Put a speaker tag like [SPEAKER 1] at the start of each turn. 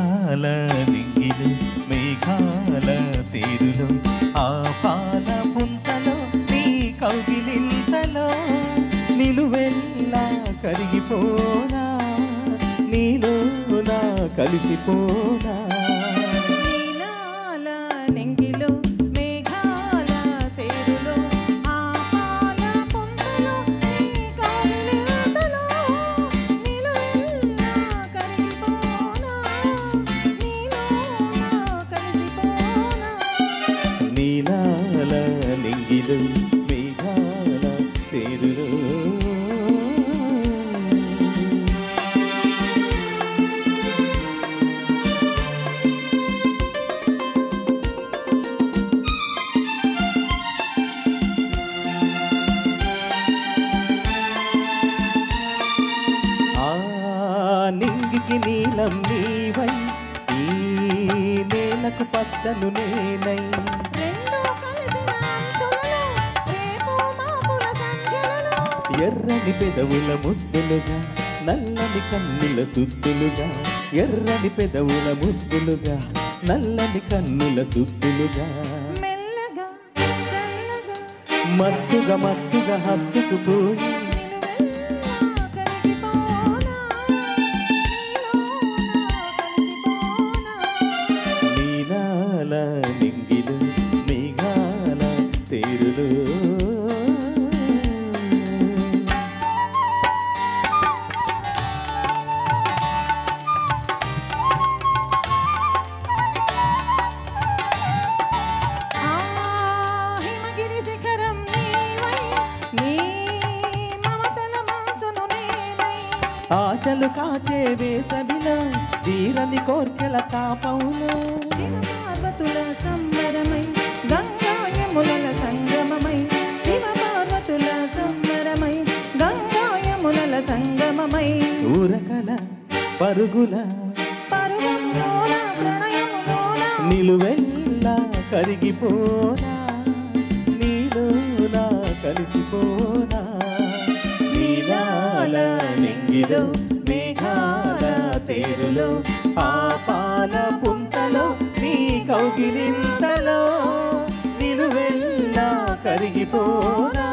[SPEAKER 1] నీలాల నింగిలు మేఘాల తీరులో ఆ పాల పుంతలో నీ కౌగిలింతలో నిలువెల్లా కరిగిపోనా నీలో నా కలిసిపోనా
[SPEAKER 2] నీలాల నెంగిలో మేఘాల తేరులో ఆ పాల పొంతలో నీ కౌగిలింతలో నిలువెల్లా కరిగిపోనా నీలో నా కలిసిపోనా
[SPEAKER 1] నీలాల నింగిలు మేఘాల తీరులో ఆ నింగికి నీలం నీవై ఈ నేలకు పచ్చను నేనై
[SPEAKER 2] రెండు కలిసిన అంచులలో రేపు మాపుల సంధ్యలలో
[SPEAKER 1] ఎర్రని పెదవుల ముద్దులుగా నల్లని కన్నుల సుద్దులుగా ఎర్రని పెదవుల ముద్దులుగా నల్లని కన్నుల సుద్దులుగా
[SPEAKER 2] మెల్లగా చల్లగా
[SPEAKER 1] మత్తుగా మత్తుగా హత్తుకు పోయి
[SPEAKER 2] నిలువెల్లా కరిగిపోనా నీలో నా కలిసిపోనా
[SPEAKER 1] నీలాల నింగిలు మేఘాల తేరులు
[SPEAKER 2] ఆ హిమగిరి శిఖరం నీవై నీ మమతల మంచును నేనై
[SPEAKER 1] ఆశలు కాచే వేసవిలో తీరని కోర్కెల తాపంలో
[SPEAKER 2] శివ పార్వతుల సంబరమై గంగా యమునల సంగమమై శివ పార్వతుల సంబరమై గంగా యమునల సంగమమై
[SPEAKER 1] ఊరకల పరుగుల
[SPEAKER 2] పరువంలోన ప్రణయములోన
[SPEAKER 1] నిలువెల్లా కరిగిపోనా నీలో నా కలిసిపోనా నీలాల నింగిలో మేఘాల తేరులో ఆ పాల పుంతలో నీ కౌగిలింతలో నిలువెల్లా కరిగిపోనా